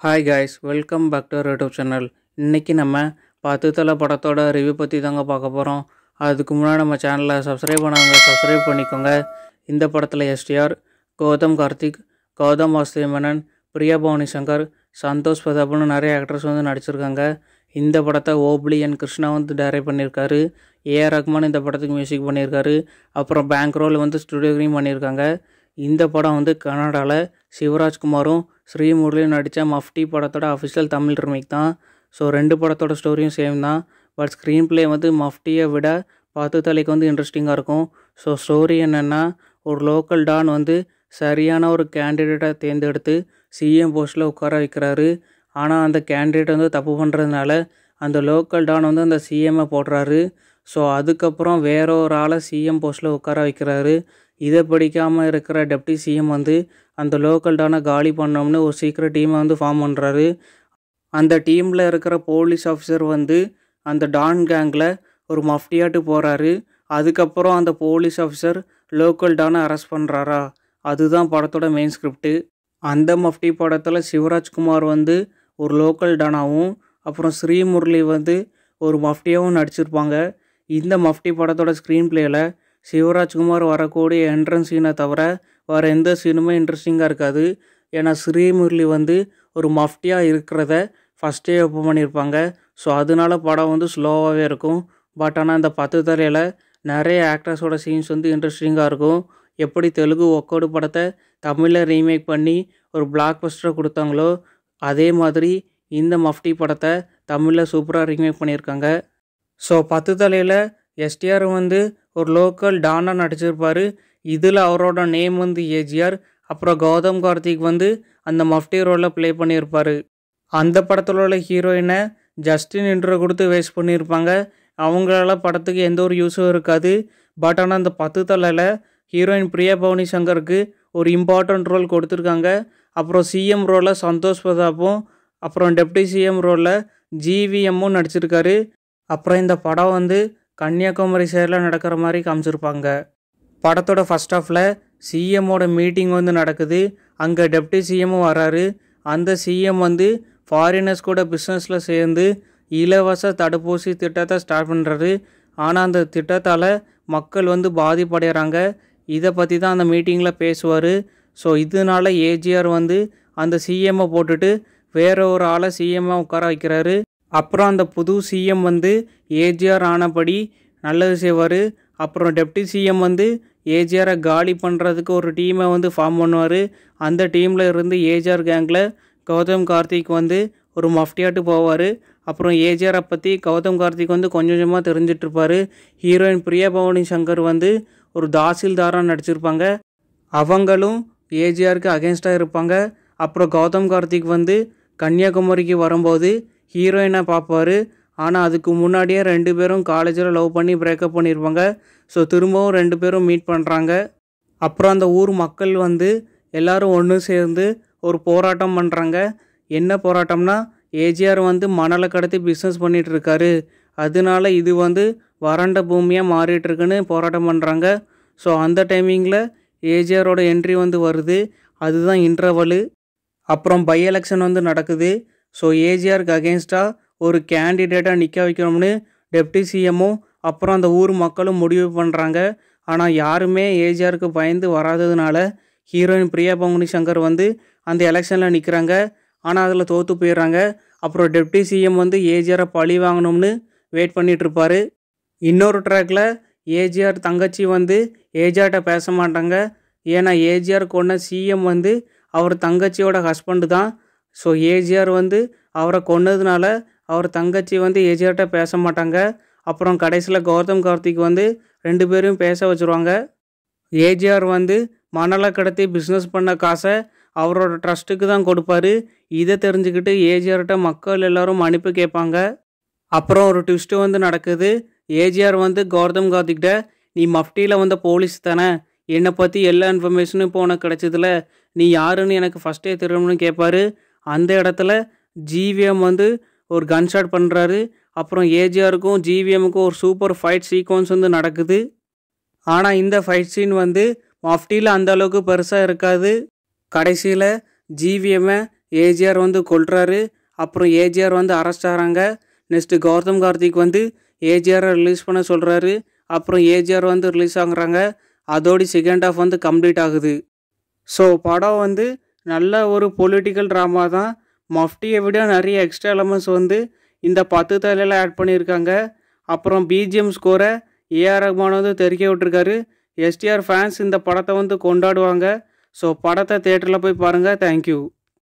hi guys welcome back to YouTube channel இன்றைக்கி நம்ம பத்து தலை படத்தோட ரிவ்யூ பற்றி தாங்க பார்க்க போகிறோம் அதுக்கு முன்னாடி நம்ம சேனலை சப்ஸ்கிரைப் பண்ணாங்க சப்ஸ்கிரைப் பண்ணிக்கோங்க இந்த படத்தில் எஸ்டிஆர் கௌதம் கார்த்திக் கௌதம் வாசுதேவ் மேனன் பிரியா பவானி சங்கர் சந்தோஷ் பிரதாப்னு நிறைய ஆக்டர்ஸ் வந்து நடிச்சிருக்காங்க இந்த படத்தை ஓப்ளி அண்ட் கிருஷ்ணா வந்து டைரக்ட் பண்ணியிருக்காரு ஏஆர் ரஹ்மான் இந்த படத்துக்கு மியூசிக் பண்ணியிருக்காரு அப்புறம் பேங்க் ரோல் வந்து ஸ்டுடியோக்ரையும் பண்ணியிருக்காங்க இந்த படம் வந்து கன்னடாவில் சிவராஜ்குமாரும் ஸ்ரீமுரளியும் நடித்த மஃப்டி படத்தோட அஃபிஷியல் தமிழ் ரிமேக் தான் ஸோ ரெண்டு படத்தோட ஸ்டோரியும் சேம் தான் பட் ஸ்க்ரீன் ப்ளே வந்து மஃப்டியை விட பத்து தலைக்கு வந்து இன்ட்ரெஸ்டிங்காக இருக்கும் ஸோ ஸ்டோரி என்னென்னா ஒரு லோக்கல் டான் வந்து சரியான ஒரு கேண்டிடேட்டை தேர்ந்தெடுத்து சிஎம் போஸ்ட்டில் உட்கார வைக்கிறாரு ஆனால் அந்த கேண்டிடேட் வந்து தப்பு பண்ணுறதுனால அந்த லோக்கல் டான் வந்து அந்த சிஎம்மை போடுறாரு ஸோ அதுக்கப்புறம் வேற ஒரு ஆளை சிஎம் போஸ்ட்டில் உட்கார வைக்கிறாரு இதை படிக்காமல் இருக்கிற டெப்டி சிஎம் வந்து அந்த லோக்கல் டானை காலி பண்ணோம்னு ஒரு சீக்கிரம் டீமை வந்து ஃபார்ம் பண்ணுறாரு அந்த டீமில் இருக்கிற போலீஸ் ஆஃபீஸர் வந்து அந்த டான் கேங்கில் ஒரு மஃப்டியாட்டு போகிறாரு அதுக்கப்புறம் அந்த போலீஸ் ஆஃபீஸர் லோக்கல் டானை அரெஸ்ட் பண்ணுறாரா அதுதான் படத்தோட மெயின் ஸ்கிரிப்டு அந்த மஃப்டி படத்தில் சிவராஜ்குமார் வந்து ஒரு லோக்கல் டானாவும் அப்புறம் ஸ்ரீமுரளி வந்து ஒரு மஃப்டியாகவும் நடிச்சிருப்பாங்க இந்த மஃப்டி படத்தோட ஸ்க்ரீன் பிளேயில் சிவராஜ்குமார் வரக்கூடிய என்ட்ரன்ஸ் சீனை தவிர வேறு எந்த சீனுமே இன்ட்ரெஸ்டிங்காக இருக்காது ஏன்னா ஸ்ரீமுரளி வந்து ஒரு மஃப்டியாக இருக்கிறத ஃபஸ்ட்டே ஓப்பன் பண்ணியிருப்பாங்க ஸோ அதனால படம் வந்து ஸ்லோவாகவே இருக்கும் பட் ஆனால் இந்த பத்து தரையில் நிறைய ஆக்டர்ஸோட சீன்ஸ் வந்து இன்ட்ரெஸ்டிங்காக இருக்கும் எப்படி தெலுங்கு ஒக்கோடு படத்தை தமிழில் ரீமேக் பண்ணி ஒரு பிளாக் பஸ்டரை கொடுத்தாங்களோ அதே மாதிரி இந்த மஃப்டி படத்தை தமிழில் சூப்பராக ரீமேக் பண்ணியிருக்காங்க ஸோ பத்து தலையில் எஸ்டிஆர் வந்து ஒரு லோக்கல் டானாக நடிச்சிருப்பார் இதில் அவரோட நேம் வந்து ஏஜிஆர் அப்புறம் கௌதம் கார்த்திக் வந்து அந்த மஃப்டி ரோலில் ப்ளே பண்ணியிருப்பார் அந்த படத்தில் உள்ள ஹீரோயினை ஜஸ்டின் இன்ட்ரோ கொடுத்து வேஸ்ட் பண்ணியிருப்பாங்க அவங்களால படத்துக்கு எந்த ஒரு யூஸும் இருக்காது பட் ஆனால் அந்த பத்து தலையில் ஹீரோயின் பிரியா பவானி சங்கருக்கு ஒரு இம்பார்ட்டண்ட் ரோல் கொடுத்துருக்காங்க அப்புறம் சிஎம் ரோலில் சந்தோஷ் பிரதாப்பும் அப்புறம் டெப்டி சிஎம் ரோலில் ஜிவிஎம்மும் நடிச்சிருக்காரு அப்புறம் இந்த படம் வந்து கன்னியாகுமரி சைடில் நடக்கிற மாதிரி காமிச்சிருப்பாங்க படத்தோட ஃபஸ்ட் ஹாஃபில் சிஎம்மோட மீட்டிங் வந்து நடக்குது அங்கே டெப்டி சிஎம்மும் வராரு அந்த சிஎம் வந்து ஃபாரினர்ஸ் கூட பிஸ்னஸில் சேர்ந்து இலவச தடுப்பூசி திட்டத்தை ஸ்டார்ட் பண்ணுறாரு ஆனால் அந்த திட்டத்தால் மக்கள் வந்து பாதிப்படைகிறாங்க இதை பற்றி தான் அந்த மீட்டிங்கில் பேசுவார் ஸோ இதனால ஏஜிஆர் வந்து அந்த சிஎம்மை போட்டுட்டு வேற ஒரு ஆளை சிஎம்மை உட்கார வைக்கிறாரு அப்புறம் அந்த புது சிஎம் வந்து ஏஜிஆர் ஆனபடி நல்லது செய்வார் அப்புறம் டெப்டி சிஎம் வந்து ஏஜிஆரை காலி பண்ணுறதுக்கு ஒரு டீமை வந்து ஃபார்ம் பண்ணுவார் அந்த டீமில் இருந்து ஏஜிஆர் கேங்கில் கௌதம் கார்த்திக் வந்து ஒரு மஃப்டியாட்டு போவார் அப்புறம் ஏஜிஆரை பற்றி கௌதம் கார்த்திக் வந்து கொஞ்சம் கொஞ்சமாக தெரிஞ்சிட்ருப்பார் ஹீரோயின் பிரியா பவானி சங்கர் வந்து ஒரு தாசில்தாராக நடிச்சிருப்பாங்க அவங்களும் ஏஜிஆருக்கு அகேன்ஸ்டாக இருப்பாங்க அப்புறம் கௌதம் கார்த்திக் வந்து கன்னியாகுமரிக்கு வரும்போது ஹீரோயினை பார்ப்பாரு ஆனால் அதுக்கு முன்னாடியே ரெண்டு பேரும் காலேஜில் லவ் பண்ணி பிரேக்கப் பண்ணியிருப்பாங்க ஸோ திரும்பவும் ரெண்டு பேரும் மீட் பண்ணுறாங்க அப்புறம் அந்த ஊர் மக்கள் வந்து எல்லாரும் ஒன்று சேர்ந்து ஒரு போராட்டம் பண்ணுறாங்க என்ன போராட்டம்னா ஏஜிஆர் வந்து மணலை கடத்தி பிஸ்னஸ் பண்ணிகிட்டு இருக்காரு அதனால இது வந்து வறண்ட பூமியாக மாறிட்டுருக்குன்னு போராட்டம் பண்ணுறாங்க ஸோ அந்த டைமிங்கில் ஏஜிஆரோட என்ட்ரி வந்து வருது அதுதான் இன்டர்வலு அப்புறம் பை எலெக்ஷன் வந்து நடக்குது ஸோ ஏஜிஆருக்கு அகேன்ஸ்டாக ஒரு கேண்டிடேட்டாக நிற்க வைக்கணும்னு டெப்டி சிஎம்மும் அப்புறம் அந்த ஊர் மக்களும் முடிவு பண்ணுறாங்க ஆனால் யாருமே ஏஜிஆருக்கு பயந்து வராததுனால ஹீரோயின் பிரியா பங்குனி சங்கர் வந்து அந்த எலெக்ஷனில் நிற்கிறாங்க ஆனால் அதில் தோற்று போயிடுறாங்க அப்புறம் டெப்டி சிஎம் வந்து ஏஜிஆரை பழி வாங்கணும்னு வெயிட் பண்ணிட்டு இருப்பாரு இன்னொரு ட்ராக்கில் ஏஜிஆர் தங்கச்சி வந்து ஏஜிஆர்கிட்ட பேச மாட்டாங்க ஏன்னா ஏஜிஆர் கொண்ட சிஎம் வந்து அவர் தங்கச்சியோட ஹஸ்பண்டு தான் ஸோ ஏஜிஆர் வந்து அவரை கொன்னதுனால அவர் தங்கச்சி வந்து ஏஜிஆர்கிட்ட பேச மாட்டாங்க அப்புறம் கடைசியில் கௌதம் கார்த்திக் வந்து ரெண்டு பேரும் பேச வச்சுருவாங்க ஏஜிஆர் வந்து மணலை கடத்தி பிஸ்னஸ் பண்ண காசை அவரோட ட்ரஸ்ட்டுக்கு தான் கொடுப்பாரு இதை தெரிஞ்சுக்கிட்டு ஏஜிஆர்கிட்ட மக்கள் எல்லாரும் மன்னிப்பு கேட்பாங்க அப்புறம் ஒரு ட்விஸ்ட்டு வந்து நடக்குது ஏஜிஆர் வந்து கௌதம் கார்த்திக்கிட்ட நீ மஃப்டியில் வந்த போலீஸ் தானே என்னை பற்றி எல்லா இன்ஃபர்மேஷனும் இப்போ உனக்கு கிடச்சதுல நீ யாருன்னு எனக்கு ஃபஸ்ட்டே தெரியும்னு கேட்பாரு அந்த இடத்துல ஜிவிஎம் வந்து ஒரு கன் ஷாட் பண்ணுறாரு அப்புறம் ஏஜிஆருக்கும் ஜிவிஎம்முக்கும் ஒரு சூப்பர் ஃபைட் சீக்வன்ஸ் வந்து நடக்குது ஆனால் இந்த ஃபைட் சீன் வந்து மஃப்டியில் அந்த அளவுக்கு பெருசாக இருக்காது கடைசியில் ஜிவிஎம்மை ஏஜிஆர் வந்து கொல்றாரு அப்புறம் ஏஜிஆர் வந்து அரெஸ்ட் ஆகிறாங்க நெக்ஸ்ட்டு கௌதம் கார்த்திக் வந்து ஏஜிஆரை ரிலீஸ் பண்ண சொல்கிறாரு அப்புறம் ஏஜிஆர் வந்து ரிலீஸ் ஆகுறாங்க அதோடி செகண்ட் ஹாஃப் வந்து கம்ப்ளீட் ஆகுது ஸோ படம் வந்து நல்ல ஒரு பொலிட்டிக்கல் ட்ராமா தான் மஃப்டியை விட நிறைய எக்ஸ்ட்ரா எலமெண்ட்ஸ் வந்து இந்த பத்து தலையில் ஆட் பண்ணியிருக்காங்க அப்புறம் பிஜிஎம் ஸ்கோரை ஏஆர் ரஹ்மான் வந்து தெரிவிக்க விட்டுருக்காரு எஸ்டிஆர் ஃபேன்ஸ் இந்த படத்தை வந்து கொண்டாடுவாங்க ஸோ படத்தை தேட்டரில் போய் பாருங்கள் தேங்க்யூ